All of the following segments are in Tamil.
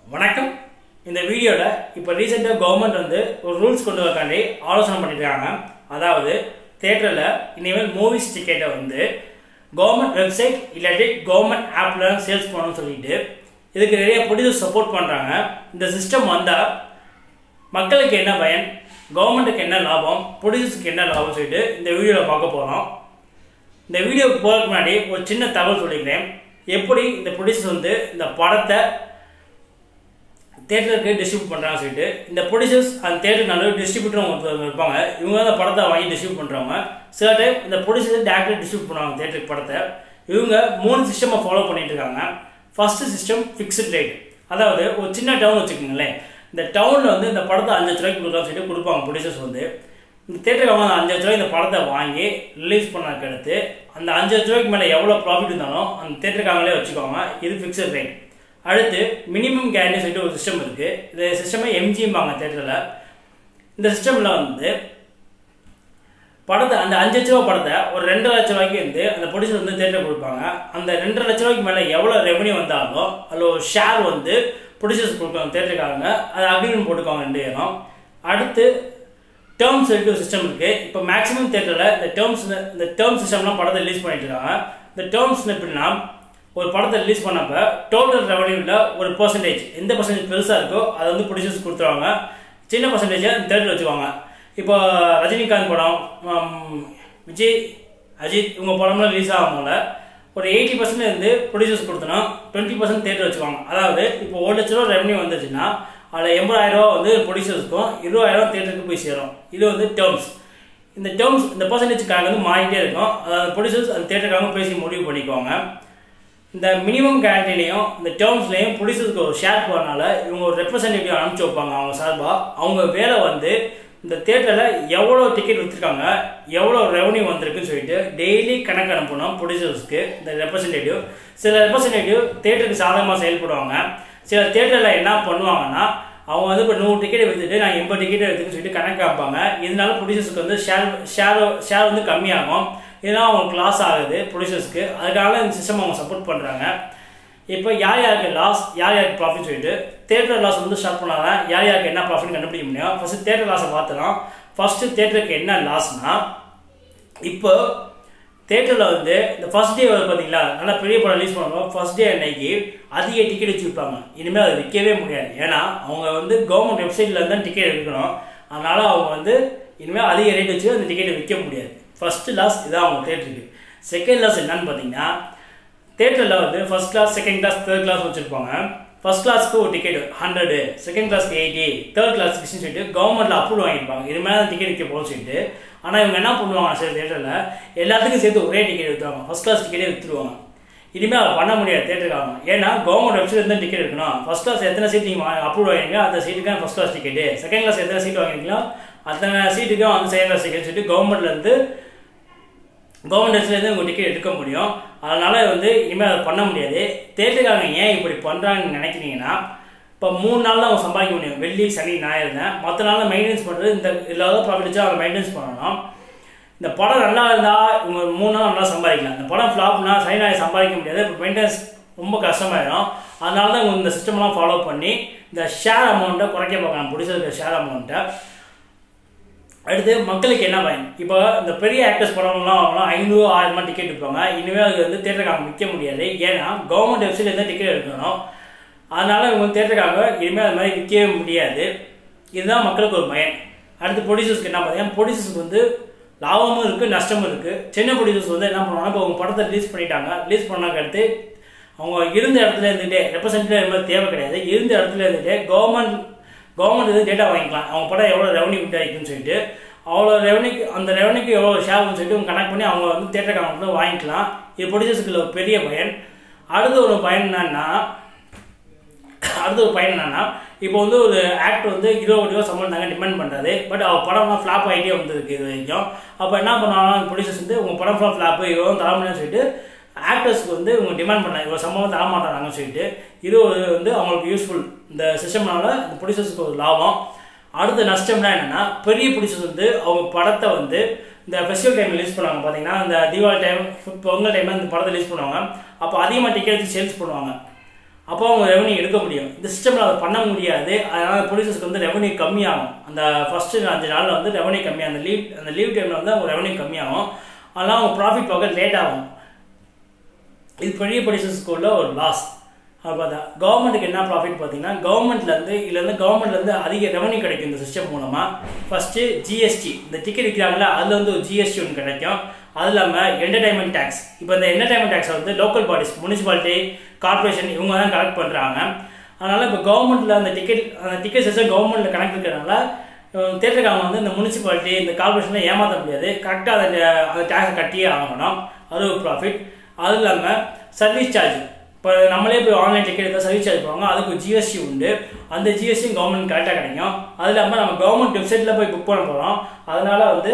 வணக்கம் இந்த வீடியோவில் இப்போ ரீசெண்டாக கவர்மெண்ட் வந்து ஒரு ரூல்ஸ் கொண்டு வரக்காண்டி ஆலோசனை பண்ணியிருக்காங்க அதாவது தேட்டரில் இனிமேல் மூவிஸ் டிக்கெட்டை வந்து கவர்மெண்ட் வெப்சைட் இல்லாட்டி கவர்மெண்ட் ஆப்பில் சேல்ஸ் பண்ணணும்னு சொல்லிட்டு இதுக்கு நிறைய ப்ரொடியூசர் சப்போர்ட் பண்ணுறாங்க இந்த சிஸ்டம் வந்தால் மக்களுக்கு என்ன பயன் கவர்மெண்ட்டுக்கு என்ன லாபம் ப்ரொடியூசருக்கு என்ன லாபம் சொல்லிட்டு இந்த வீடியோவில் பார்க்க போகிறோம் இந்த வீடியோவுக்கு போகிறதுக்கு முன்னாடி ஒரு சின்ன தகவல் சொல்லிக்கிறேன் எப்படி இந்த ப்ரொடியூசர் வந்து இந்த படத்தை தேட்டருக்கு டிஸ்ட்ரிபியூட் பண்ணுறாங்கன்னு சொல்லிட்டு இந்த ப்ரொடியூசர்ஸ் அந்த தேட்டருக்கு நல்ல டிஸ்ட்ரிபியூட்டரும் ஒருத்தவங்க இருப்பாங்க இவங்க தான் அந்த படத்தை வாங்கி டிஸ்ட்ரிபியூட் பண்ணுறவங்க சில டைம் இந்த ப்ரொடியூசர் டேரக்டர் டிஸ்ட்ரிபியூட் பண்ணுவாங்க தேட்டருக்கு படத்தை இவங்க மூணு சிஸ்டமை ஃபாலோ பண்ணிட்டு இருக்காங்க ஃபர்ஸ்ட் சிஸ்டம் ஃபிக்ஸ்ட் ரேட் அதாவது ஒரு சின்ன டவுன் வச்சுக்கோங்களேன் இந்த டவுனில் வந்து இந்த படத்தை அஞ்சு லட்ச ரூபாய்க்கு கொடுக்கலாம் சொல்லிட்டு கொடுப்பாங்க ப்ரொடியூசர்ஸ் வந்து இந்த தேட்டருக்கு அவங்க அஞ்சு லட்ச ரூபாய் இந்த படத்தை வாங்கி ரிலீஸ் பண்ணதுக்கு அடுத்து அந்த அஞ்சு லட்ச ரூபாய்க்கு மேலே எவ்வளோ ப்ராஃபிட் இருந்தாலும் அந்த தேட்டருக்காங்களே வச்சுக்கோங்க இது ஃபிக்ஸட் ரேட் அடுத்து மினிமம் கேரண்டி சொல்லிட்டு ஒரு சிஸ்டம் இருக்குது இந்த சிஸ்டமே எம்ஜிம்பாங்க தேட்டரில் இந்த சிஸ்டமில் வந்து படத்தை அந்த அஞ்சு லட்ச ரூபா படத்தை ஒரு ரெண்டரை லட்ச ரூபாய்க்கு வந்து அந்த ப்ரொடியூசர் வந்து தேட்டர் கொடுப்பாங்க அந்த ரெண்டரை லட்ச ரூபாய்க்கு மேலே எவ்வளோ ரெவன்யூ வந்தாலும் அதில் ஒரு ஷேர் வந்து ப்ரொடியூசர்ஸ் கொடுப்பாங்க தேட்டருக்காரங்க அது அக்ரிமெண்ட் போட்டுக்குவாங்க ரெண்டு பேரும் அடுத்து டேர்ம்ஸ் சொல்லிட்டு ஒரு சிஸ்டம் இருக்குது இப்போ மேக்ஸிமம் தேட்டரில் இந்த டேர்ம்ஸ் இந்த டேர்ம் சிஸ்டம்லாம் படத்தை ரிலீஸ் பண்ணிட்டு இருக்காங்க இந்த டேர்ம்ஸ் எப்படின்னா ஒரு படத்தை ரிலீஸ் பண்ணப்ப டோட்டல் ரெவன்யூவில் ஒரு பர்சன்டேஜ் எந்த பர்சன்டேஜ் பெருசாக இருக்கோ அதை வந்து ப்ரொடியூசர்ஸ் கொடுத்துருவாங்க சின்ன பர்சன்டேஜை தேட்டரில் வச்சுக்குவாங்க இப்போ ரஜினிகாந்த் படம் ஹம், விஜய் அஜித் இவங்க படம்லாம் ரிலீஸ் ஆகும்போல ஒரு எயிட்டி பர்சன்ட் இருந்து ப்ரொடியூசர்ஸ் கொடுத்தோன்னா டுவெண்ட்டி பர்சன்ட் தேட்டர் வச்சுக்குவாங்க அதாவது இப்போ ஒரு லட்ச ரூபா ரெவன்யூ வந்துச்சுன்னா அதில் எண்பதாயிரம் ரூபா வந்து ப்ரொடியூசர்ஸ்க்கும் இருபதாயிரம் தேட்டருக்கு போய் சேரும் இது வந்து டேர்ம்ஸ் இந்த டேர்ம்ஸ் இந்த பர்சன்டேஜ் கணக்கு வந்து மாறிட்டே இருக்கும் அதாவது ப்ரொடியூசர்ஸ் அந்த தேட்டருக்காக பேசி முடிவு பண்ணிக்குவாங்க இந்த மினிமம் கேரண்டிலையும் இந்த டேர்ம்ஸ்லையும் ப்ரொடியூசருக்கு ஒரு ஷேர் போகிறனால இவங்க ஒரு ரெப்ரசன்டேட்டிவ் அனுப்பிச்சு வைப்பாங்க அவங்க சார்பாக அவங்க வேலை வந்து இந்த தேட்டரில் எவ்வளோ டிக்கெட் விற்றுருக்காங்க எவ்வளோ ரெவன்யூ வந்திருக்குன்னு சொல்லிட்டு டெய்லி கணக்கு அனுப்பணும் ப்ரொடியூசர்ஸ்க்கு இந்த ரெப்ரசன்டேட்டிவ் சில ரெப்ரசன்டேட்டிவ் தேட்டருக்கு சாதகமாக செயல்படுவாங்க சில தேட்டரில் என்ன பண்ணுவாங்கன்னா அவங்க வந்து இப்போ நூறு டிக்கெட் விற்றுட்டு நான் எண்பது டிக்கெட் எடுத்துன்னு சொல்லிட்டு கணக்கு காப்பாங்க இதனால ப்ரொடியூசர்ஸ்க்கு வந்து ஷேர் ஷேர் ஷேர் வந்து கம்மியாகும் இதெல்லாம் அவங்களுக்கு லாஸ் ஆகுது ப்ரொடியூசர்ஸ்க்கு அதுக்காக இந்த சிஸ்டம் அவங்க சப்போர்ட் பண்ணுறாங்க இப்போ யார் யாருக்கு லாஸ் யார் யாருக்கு ப்ராஃபிட் சொல்லிட்டு தேட்டர் லாஸ் வந்து ஸ்டார்ட் பண்ணாதான் யார் யாருக்கு என்ன ப்ராஃபிட் கண்டுபிடிக்க முடியும் ஃபர்ஸ்ட் தேட்டர் லாஸை பார்த்துலாம் ஃபர்ஸ்ட் தேட்டருக்கு என்ன லாஸ்னா இப்போ தேட்டரில் வந்து இந்த ஃபர்ஸ்ட் டே வருது பார்த்தீங்களா நல்லா பெரிய படம் ரிலீஸ் பண்ணுவோம் ஃபர்ஸ்ட் டே அன்னைக்கு அதிக டிக்கெட் வச்சு விற்பாங்க இனிமேல் அது விற்கவே முடியாது ஏன்னா அவங்க வந்து கவர்மெண்ட் வெப்சைட்டில் தான் டிக்கெட் எடுக்கணும் அதனால அவங்க வந்து இனிமேல் அதிக ரேட் வச்சு அந்த டிக்கெட்டை விற்க முடியாது ஃபர்ஸ்ட் லாஸ் இதான் அவங்க தேட்டருக்கு செகண்ட் லாஸ் என்னன்னு பார்த்தீங்கன்னா தேட்டரில் வந்து first class second class third class வச்சுருப்பாங்க ஃபர்ஸ்ட் கிளாஸ்க்கு ஒரு டிக்கெட் ஹண்ட்ரடு செகண்ட் கிளாஸ்க்கு எயிட்டி தேர்ட் கிளாஸ் சிக்ஸ்டின்னு சொல்லிட்டு கவர்மெண்ட்டில் அப்ரூவ் வாங்கியிருப்பாங்க இது மேலே டிக்கெட் விற்க போகணும்னு சொல்லிட்டு ஆனால் இவங்க என்ன பண்ணுவாங்க சில தேட்டரில் எல்லாத்துக்கும் சேர்த்து ஒரே டிக்கெட் விற்றுவாங்க ஃபர்ஸ்ட் கிளாஸ் டிக்கெட்டே விற்றுருவாங்க இனிமேல் அதை பண்ண முடியாது தேட்டருக்காக ஏன்னா கவர்மெண்ட் வெப்சைட் தான் டிக்கெட் எடுக்கணும் ஃபர்ஸ்ட் கிளாஸ் எத்தனை சீட் நீங்கள் அப்ரூவ் வாங்கிங்க அந்த சீட்டுக்கு first class ticket second class எத்தனை சீட் வாங்கினீங்களோ அத்தனை சீட்டுக்கும் வந்து செகண்ட் கிளாஸ் டிக்கெட் சொல்லிட்டு கவர்மெண்ட்லேருந்து கவர்மெண்ட் வெப்சைட்லேருந்து உங்கள் டிக்கெட் எடுக்க முடியும் அதனால் வந்து இனிமேல் அதை பண்ண முடியாது தேட்டருக்காரங்க ஏன் இப்படி பண்ணுறாங்கன்னு நினைக்கிறீங்கன்னா இப்போ மூணு நாள் தான் அவங்க சம்பாதிக்க முடியும் வெள்ளி சனி ஞாயிறு தான் மற்ற நாளில் மெயின்டெனன்ஸ் பண்ணுறது இந்த இல்லாத ப்ராஃபிட் வச்சு அவங்க மெயின்டெனன்ஸ் பண்ணணும் இந்த படம் நல்லா இருந்தால் இவங்க மூணு நாள் நல்லா சம்பாதிக்கலாம் இந்த படம் ஃப்ளாப்னா சனி ஞாயிறு சம்பாதிக்க முடியாது இப்போ மெயின்டெனன்ஸ் ரொம்ப கஷ்டமாயிடும் அதனால தான் இவங்க இந்த சிஸ்டம்லாம் ஃபாலோ பண்ணி இந்த ஷேர் அமௌண்ட்டை குறைக்க பார்க்கலாம் பிடிச்சிருக்க ஷேர் அமௌண்ட்டை அடுத்து மக்களுக்கு என்ன பயன் இப்போ இந்த பெரிய ஆக்டர்ஸ் படம்லாம் வாங்கலாம் ஐநூறு ஆயிரமா டிக்கெட் விற்பாங்க இனிமேல் அது வந்து தேட்டருக்காக விற்க முடியாது ஏன்னா கவர்மெண்ட் வெப்சைட்ல தான் டிக்கெட் எடுக்கணும் அதனால இவங்க தேட்டருக்காக இனிமேல் அது மாதிரி விற்கவே முடியாது இதுதான் மக்களுக்கு ஒரு பயன் அடுத்து ப்ரொடியூசர்ஸ்க்கு என்ன பார்த்தீங்கன்னா ப்ரொடியூசர்ஸ்க்கு வந்து லாபமும் இருக்குது நஷ்டமும் இருக்குது சின்ன ப்ரொடியூசர்ஸ் வந்து என்ன பண்ணுவாங்கன்னா இப்போ அவங்க படத்தை ரிலீஸ் பண்ணிட்டாங்க ரிலீஸ் பண்ணாக்க அடுத்து அவங்க இருந்த இடத்துல இருந்துகிட்டே ரெப்ரசன்டேட்டிவ் மாதிரி தேவை கிடையாது இருந்த இடத்துல இருந்துகிட்டே கவர்மெண்ட் கவர்மெண்ட் வந்து டேட்டா வாங்கிக்கலாம் அவங்க படம் எவ்வளோ ரெவன்யூ கிடைக்குன்னு சொல்லிட்டு அவ்வளோ ரெவன்யூக்கு அந்த ரெவன்யூக்கு எவ்வளோ ஷேர்னு சொல்லிட்டு அவங்க கனெக்ட் பண்ணி அவங்க வந்து தேட்டர் கவுண்ட்டில் வாங்கிக்கலாம் இது ப்ரொடியூசர்ஸ்க்கு ஒரு பெரிய பயன் அடுத்த ஒரு பயன் என்னன்னா அடுத்த ஒரு பயன் என்னன்னா இப்போ வந்து ஒரு ஆக்ட் வந்து இருபது கோடி ரூபா சம்பளம் நாங்கள் டிமாண்ட் பண்ணுறாரு பட் அவர் படம்லாம் ஃப்ளாப் ஆகிட்டே வந்திருக்கு இது வரைக்கும் அப்போ என்ன பண்ணுவாங்க ப்ரொடியூசர்ஸ் வந்து உங்கள் படம் ஃபுல்லாக ஃப்ளாப்பு இவ்வளோ தர முடியும்னு சொல்லிட்டு ஆக்டர்ஸ்க்கு வந்து இவங்க டிமாண்ட் பண்ணாங்க இவ்வளோ சம்பளம் தர மாட்டாங்கன்னு சொல்லிட்டு இது ஒரு வந்து அவங்களுக்கு யூஸ்ஃபுல் இந்த சிஸ்டம்னால இந்த ப்ரொடியூசர்ஸ்க்கு ஒரு லாபம் அடுத்த நஷ்டம்னா என்னன்னா பெரிய ப்ரொடியூசர்ஸ் வந்து அவங்க படத்தை வந்து இந்த ஃபெஸ்டிவல் டைம் ரிலீஸ் பண்ணுவாங்க பார்த்தீங்கன்னா இந்த தீபாவளி டைம் பொங்கல் டைமில் இந்த படத்தை ரிலீஸ் பண்ணுவாங்க அப்போ அதிகமாக டிக்கெட் வச்சு சேல்ஸ் பண்ணுவாங்க அப்போ அவங்க ரெவன்யூ எடுக்க முடியும் இந்த சிஸ்டமில் அதை பண்ண முடியாது அதனால் ப்ரொடியூசர்ஸ்க்கு வந்து ரெவன்யூ கம்மியாகும் அந்த ஃபஸ்ட்டு அஞ்சு நாளில் வந்து ரெவன்யூ கம்மியாகும் அந்த லீவ் அந்த லீவ் டைமில் வந்து அவங்க ரெவன்யூ கம்மியாகும் அதனால் அவங்க ப்ராஃபிட் பார்க்க லேட் ஆகும் இது பெரிய ப்ரொடியூசர்ஸ்க்கு உள்ள ஒரு லாஸ் அது பார்த்தா கவர்மெண்ட்டுக்கு என்ன ப்ராஃபிட் பார்த்தீங்கன்னா கவர்மெண்ட்லேருந்து இதுலேருந்து கவர்மெண்ட்லேருந்து அதிக ரெவன்யூ கிடைக்கும் இந்த சிஸ்டம் மூலமாக ஃபஸ்ட்டு ஜிஎஸ்டி இந்த டிக்கெட் விற்கிறாங்களா அதில் வந்து ஒரு ஜிஎஸ்டி ஒன்று கிடைக்கும் அது இல்லாமல் என்டர்டைன்மெண்ட் டேக்ஸ் இப்போ இந்த என்டர்டைன்மெண்ட் டேக்ஸ் வந்து லோக்கல் பாடிஸ் முனிசிபாலிட்டி கார்பரேஷன் இவங்க தான் கலெக்ட் பண்ணுறாங்க அதனால் இப்போ கவர்மெண்ட்டில் அந்த டிக்கெட் அந்த டிக்கெட் சிஸ்டம் கவர்மெண்ட்டில் கணக்கு இருக்கிறதுனால தேட்டருக்காரங்க வந்து இந்த முனிசிபாலிட்டி இந்த கார்பரேஷனில் ஏமாற்ற முடியாது கரெக்டாக அந்த அந்த டேக்ஸை கட்டியே ஆகணும் அது ஒரு ப்ராஃபிட் அது இல்லாமல் சர்வீஸ் சார்ஜ் இப்போ நம்மளே போய் ஆன்லைன் டிக்கெட் எடுத்தால் சர்வீஸ் சார்ஜ் போவாங்க அதுக்கு ஜிஎஸ்டி உண்டு அந்த ஜிஎஸ்டியும் கவர்மெண்ட் கரெக்டாக கிடைக்கும் அது இல்லாமல் நம்ம கவர்மெண்ட் வெப்சைட்டில் போய் புக் பண்ண போகிறோம் அதனால வந்து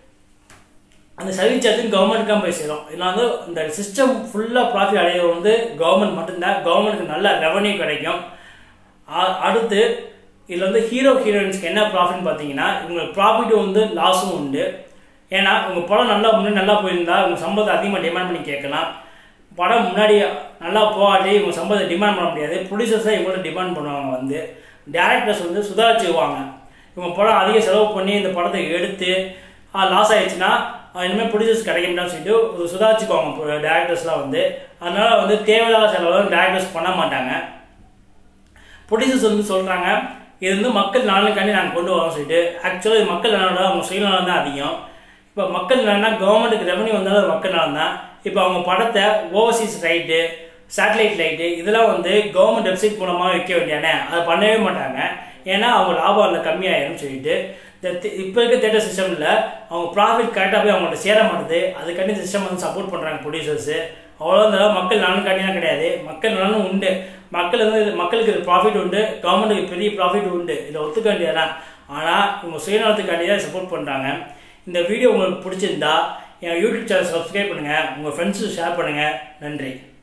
அந்த சர்வீஸ் சார்ஜும் கவர்மெண்ட்டுக்கு போய் சேரும் இல்லை வந்து இந்த சிஸ்டம் ஃபுல்லாக ப்ராஃபிட் அடையிறது வந்து கவர்மெண்ட் மட்டும்தான் கவர்மெண்ட்டுக்கு நல்ல ரெவன்யூ கிடைக்கும் அ- அடுத்து இதில் வந்து ஹீரோ ஹீரோயின்ஸ்க்கு என்ன ப்ராஃபிட்னு பார்த்தீங்கன்னா இவங்களுக்கு ப்ராஃபிட் வந்து லாஸும் உண்டு ஏன்னா உங்கள் படம் நல்லா முன்னாடி நல்லா போயிருந்தா உங்கள் சம்பளத்தை அதிகமாக டிமாண்ட் பண்ணி கேட்கலாம் படம் முன்னாடி நல்லா போகாட்டி இவங்க சம்பளத்தை டிமாண்ட் பண்ண முடியாது ப்ரொடியூசர்ஸ் தான் இவங்கள்ட்ட டிமாண்ட் பண்ணுவாங்க வந்து டேரக்டர்ஸ் வந்து சுதாரிச்சுக்குவாங்க இவங்க படம் அதிக செலவு பண்ணி இந்த படத்தை எடுத்து லாஸ் ஆயிடுச்சுன்னா அஹ் இனிமேல் ப்ரொடியூசர்ஸ் கிடைக்க முடியாதுன்னு சொல்லிட்டு ஒரு சுதாரிச்சுக்குவாங்க டேரக்டர்ஸ்லாம் வந்து அதனால வந்து தேவையில்லாத செலவு டேரக்டர்ஸ் பண்ண மாட்டாங்க ப்ரொடியூசர்ஸ் வந்து சொல்கிறாங்க இது வந்து மக்கள் நலனுக்காண்டி நாங்கள் கொண்டு வரோம் சொல்லிட்டு ஆக்சுவலாக இது மக்கள் நலனோட அவங்க சுயநலம் தான் அதிகம் இப்போ மக்கள் நலனா கவர்மெண்ட்டுக்கு ரெவன்யூ வந்தாலும் அது மக்கள் நலன் தான் இப்போ அவங்க படத்தை ஓவர்சீஸ் ரைட்டு சேட்டலைட் லைட்டு இதெல்லாம் வந்து கவர்மெண்ட் வெப்சைட் மூலமாக வைக்க வேண்டியானே அதை பண்ணவே மாட்டாங்க ஏன்னா அவங்க லாபம் அதில் கம்மியாயிரும் சொல்லிட்டு இந்த தி- இப்போ இருக்க தேட்டர் சிஸ்டமில் அவங்க ப்ராஃபிட் கரெக்டாக போய் அவங்கள்ட்ட சேர மாட்டுது அதுக்காண்டி சிஸ்டம் வந்து சப்போர்ட் பண்ணுறாங்க ப்ரொடியூசர்ஸு அவ்வளோ இந்த மக்கள் நலனுக்காண்டிலாம் கிடையாது மக்கள் நலனும் உண்டு மக்கள் வந்து இது- மக்களுக்கு இது ப்ராஃபிட் உண்டு கவர்மெண்ட்டுக்கு பெரிய ப்ராஃபிட் உண்டு இதை ஒத்துக்க வேண்டியதான் ஆனால் இவங்க சுயநலத்துக்காண்டி தான் சப்போர்ட் பண்ணுறாங்க இந்த வீடியோ உங்களுக்கு பிடிச்சிருந்தா என் யூடியூப் சேனல் சப்ஸ்கிரைப் பண்ணுங்கள் உங்கள் ஃப்ரெண்ட்ஸுக்கு ஷேர் பண்ணுங்கள் நன்றி